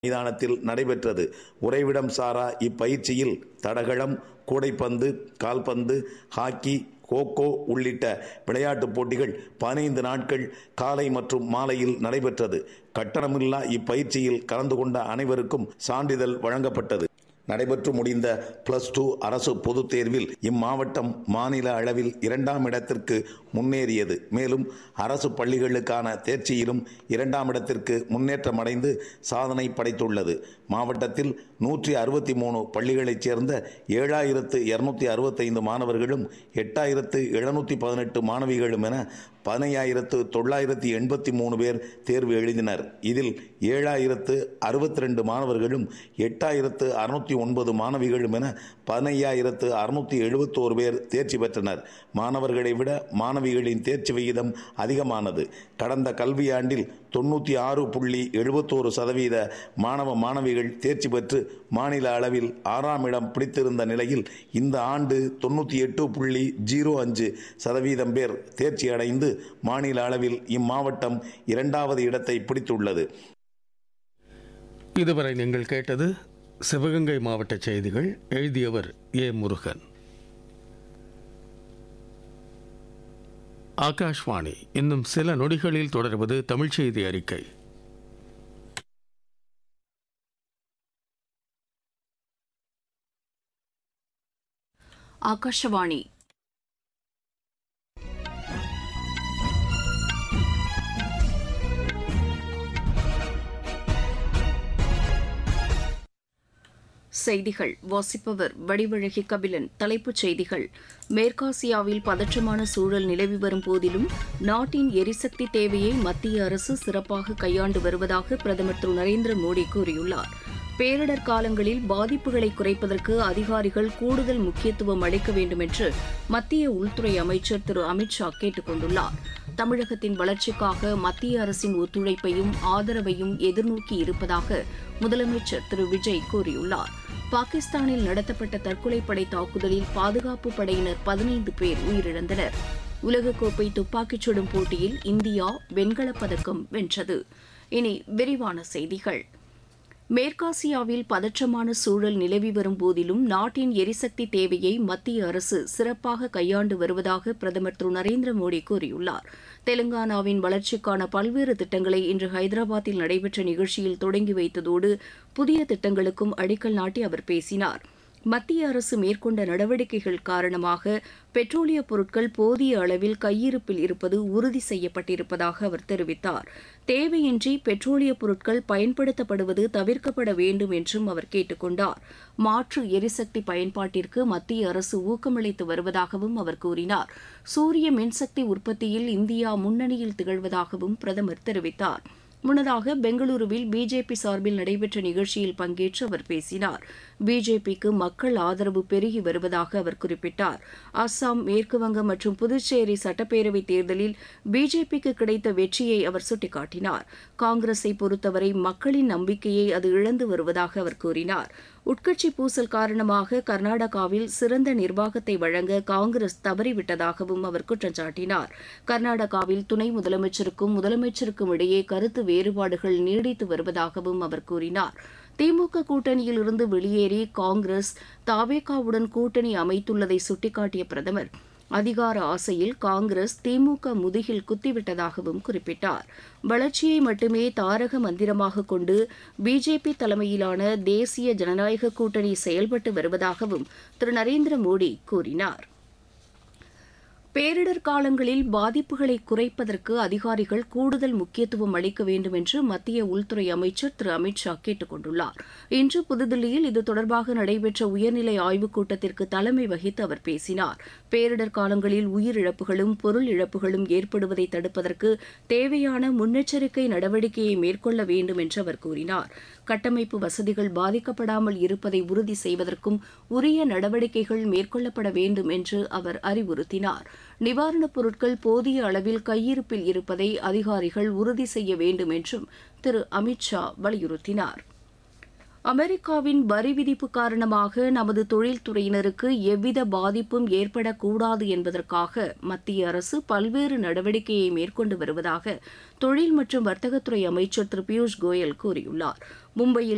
மைதானத்தில் நடைபெற்றது உறைவிடம் சாரா இப்பயிற்சியில் தடகளம் கூடைப்பந்து கால்பந்து ஹாக்கி கோகோ உள்ளிட்ட விளையாட்டுப் போட்டிகள் பதினைந்து நாட்கள் காலை மற்றும் மாலையில் நடைபெற்றது கட்டணமில்லா இப்பயிற்சியில் கலந்து கொண்ட அனைவருக்கும் சான்றிதழ் வழங்கப்பட்டது நடைபெற்று முடிந்த பிளஸ் டூ அரசு பொதுத் தேர்வில் இம்மாவட்டம் மாநில அளவில் இரண்டாம் இடத்திற்கு முன்னேறியது மேலும் அரசு பள்ளிகளுக்கான தேர்ச்சியிலும் இரண்டாம் இடத்திற்கு முன்னேற்றம் அடைந்து சாதனை படைத்துள்ளது மாவட்டத்தில் நூற்றி அறுபத்தி மூணு பள்ளிகளைச் சேர்ந்த ஏழாயிரத்து இருநூத்தி அறுபத்தைந்து மாணவர்களும் எட்டாயிரத்து எழுநூத்தி பதினெட்டு மாணவிகளும் என பதினையாயிரத்து தொள்ளாயிரத்தி எண்பத்தி மூணு பேர் தேர்வு எழுதினர் இதில் ஏழாயிரத்து அறுபத்தி ரெண்டு மாணவர்களும் எட்டாயிரத்து அறுநூத்தி ஒன்பது மாணவிகளும் என பதினையாயிரத்து அறுநூத்தி எழுபத்தோரு பேர் தேர்ச்சி பெற்றனர் மாணவர்களை விட மாணவிகளின் தேர்ச்சி விகிதம் அதிகமானது கடந்த கல்வியாண்டில் தொண்ணூற்றி ஆறு புள்ளி எழுபத்தோரு சதவீத மாணவ மாணவிகள் தேர்ச்சி பெற்று மாநில அளவில் ஆறாம் இடம் பிடித்திருந்த நிலையில் இந்த ஆண்டு தொண்ணூற்றி எட்டு புள்ளி ஜீரோ அஞ்சு சதவீதம் பேர் தேர்ச்சி அடைந்து மாநில அளவில் இம்மாவட்டம் இரண்டாவது இடத்தை பிடித்துள்ளது இதுவரை நீங்கள் கேட்டது சிவகங்கை மாவட்ட செய்திகள் எழுதியவர் ஏ முருகன் ஆகாஷ்வாணி இன்னும் சில நொடிகளில் தொடர்வது தமிழ் செய்தி அறிக்கை ಆಕಾಶವಾಣಿ செய்திகள் வாசிப்பவர் வடிவழகி கபிலன் தலைப்புச் செய்திகள் மேற்காசியாவில் பதற்றமான சூழல் நிலவி வரும் போதிலும் நாட்டின் எரிசக்தி தேவையை மத்திய அரசு சிறப்பாக கையாண்டு வருவதாக பிரதமர் திரு நரேந்திர மோடி கூறியுள்ளார் பேரிடர் காலங்களில் பாதிப்புகளை குறைப்பதற்கு அதிகாரிகள் கூடுதல் முக்கியத்துவம் அளிக்க வேண்டும் என்று மத்திய உள்துறை அமைச்சர் திரு அமித்ஷா கேட்டுக் கொண்டுள்ளார் தமிழகத்தின் வளர்ச்சிக்காக மத்திய அரசின் ஒத்துழைப்பையும் ஆதரவையும் எதிர்நோக்கி இருப்பதாக முதலமைச்சர் திரு விஜய் கூறியுள்ளார் பாகிஸ்தானில் நடத்தப்பட்ட தற்கொலைப்படை தாக்குதலில் பாதுகாப்பு படையினர் பதினைந்து பேர் உயிரிழந்தனர் உலகக்கோப்பை துப்பாக்கிச் சுடும் போட்டியில் இந்தியா வெண்கலப் பதக்கம் வென்றது இனி விரிவான செய்திகள் மேற்காசியாவில் பதற்றமான சூழல் நிலவி வரும் போதிலும் நாட்டின் எரிசக்தி தேவையை மத்திய அரசு சிறப்பாக கையாண்டு வருவதாக பிரதமர் திரு நரேந்திர மோடி கூறியுள்ளார் தெலங்கானாவின் வளர்ச்சிக்கான பல்வேறு திட்டங்களை இன்று ஹைதராபாத்தில் நடைபெற்ற நிகழ்ச்சியில் தொடங்கி வைத்ததோடு புதிய திட்டங்களுக்கும் அடிக்கல் நாட்டி அவர் பேசினார் மத்திய அரசு மேற்கொண்ட நடவடிக்கைகள் காரணமாக பெட்ரோலிய பொருட்கள் போதிய அளவில் கையிருப்பில் இருப்பது உறுதி செய்யப்பட்டிருப்பதாக அவர் தெரிவித்தார் தேவையின்றி பெட்ரோலிய பொருட்கள் பயன்படுத்தப்படுவது தவிர்க்கப்பட வேண்டும் என்றும் அவர் கேட்டுக் கொண்டார் மாற்று எரிசக்தி பயன்பாட்டிற்கு மத்திய அரசு ஊக்கமளித்து வருவதாகவும் அவர் கூறினார் சூரிய மின்சக்தி உற்பத்தியில் இந்தியா முன்னணியில் திகழ்வதாகவும் பிரதமர் தெரிவித்தார் முன்னதாக பெங்களூருவில் பிஜேபி சார்பில் நடைபெற்ற நிகழ்ச்சியில் பங்கேற்று அவர் பேசினார் பிஜேபிக்கு மக்கள் ஆதரவு பெருகி வருவதாக அவர் குறிப்பிட்டார் அஸ்ஸாம் மேற்குவங்கம் மற்றும் புதுச்சேரி சட்டப்பேரவைத் தேர்தலில் பிஜேபிக்கு கிடைத்த வெற்றியை அவர் சுட்டிக்காட்டினார் காங்கிரஸை பொறுத்தவரை மக்களின் நம்பிக்கையை அது இழந்து வருவதாக அவர் கூறினார் உட்கட்சி பூசல் காரணமாக கர்நாடகாவில் சிறந்த நிர்வாகத்தை வழங்க காங்கிரஸ் தவறிவிட்டதாகவும் அவர் குற்றம் சாட்டினார் கர்நாடகாவில் துணை முதலமைச்சருக்கும் முதலமைச்சருக்கும் இடையே கருத்து வேறுபாடுகள் நீடித்து வருவதாகவும் அவர் கூறினார் திமுக கூட்டணியில் இருந்து வெளியேறி காங்கிரஸ் தாவேகாவுடன் கூட்டணி அமைத்துள்ளதை சுட்டிக்காட்டிய பிரதமர் அதிகார ஆசையில் காங்கிரஸ் திமுக முதுகில் குத்திவிட்டதாகவும் குறிப்பிட்டார் வளர்ச்சியை மட்டுமே தாரக மந்திரமாக கொண்டு பிஜேபி தலைமையிலான தேசிய ஜனநாயக கூட்டணி செயல்பட்டு வருவதாகவும் திரு நரேந்திர மோடி கூறினார் பேரிடர் காலங்களில் பாதிப்புகளை குறைப்பதற்கு அதிகாரிகள் கூடுதல் முக்கியத்துவம் அளிக்க வேண்டும் என்று மத்திய உள்துறை அமைச்சர் திரு அமித்ஷா கேட்டுக் கொண்டுள்ளார் இன்று புதுதில்லியில் இது தொடர்பாக நடைபெற்ற உயர்நிலை ஆய்வுக் கூட்டத்திற்கு தலைமை வகித்து அவர் பேசினார் பேரிடர் காலங்களில் உயிரிழப்புகளும் பொருள் இழப்புகளும் ஏற்படுவதை தடுப்பதற்கு தேவையான முன்னெச்சரிக்கை நடவடிக்கையை மேற்கொள்ள வேண்டும் என்று அவர் கூறினார் கட்டமைப்பு வசதிகள் பாதிக்கப்படாமல் இருப்பதை உறுதி செய்வதற்கும் உரிய நடவடிக்கைகள் மேற்கொள்ளப்பட வேண்டும் என்று அவர் அறிவுறுத்தினார் நிவாரணப் பொருட்கள் போதிய அளவில் கையிருப்பில் இருப்பதை அதிகாரிகள் உறுதி செய்ய வேண்டும் என்றும் திரு அமித்ஷா வலியுறுத்தினார் அமெரிக்காவின் வரி விதிப்பு காரணமாக நமது தொழில்துறையினருக்கு எவ்வித பாதிப்பும் ஏற்படக்கூடாது என்பதற்காக மத்திய அரசு பல்வேறு நடவடிக்கையை மேற்கொண்டு வருவதாக தொழில் மற்றும் வர்த்தகத்துறை அமைச்சர் திரு பியூஷ் கோயல் கூறியுள்ளார் மும்பையில்